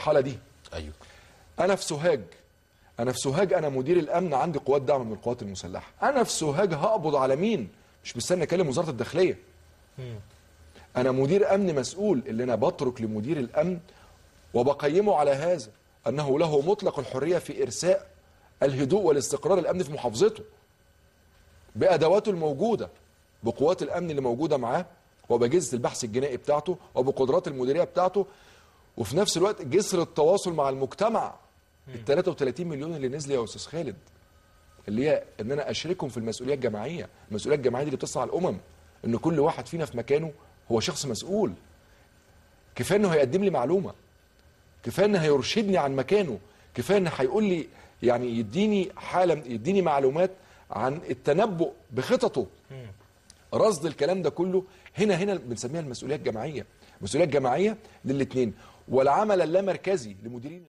المرحله دي ايوه انا في سوهاج انا في سوهاج انا مدير الامن عندي قوات دعم من القوات المسلحه انا في سوهاج هقبض على مين مش مستني اكلم وزاره الداخليه انا مدير امن مسؤول اللي انا بترك لمدير الامن وبقيمه على هذا انه له مطلق الحريه في ارساء الهدوء والاستقرار الامني في محافظته بادواته الموجوده بقوات الامن اللي موجوده معاه وباجهزه البحث الجنائي بتاعته وبقدرات المديريه بتاعته وفي نفس الوقت جسر التواصل مع المجتمع ال 33 مليون اللي نزل يا استاذ خالد اللي هي ان انا اشركهم في المسؤوليه الجماعيه، المسؤوليه الجماعيه دي اللي بتصنع الامم ان كل واحد فينا في مكانه هو شخص مسؤول. كفايه انه هيقدم لي معلومه. كفايه انه هيرشدني عن مكانه، كفايه انه هيقول لي يعني يديني حاله يديني معلومات عن التنبؤ بخططه. رصد الكلام ده كله هنا هنا بنسميها المسؤوليه الجماعيه. المسؤوليه الجماعيه للاثنين والعمل اللامركزي لمديرين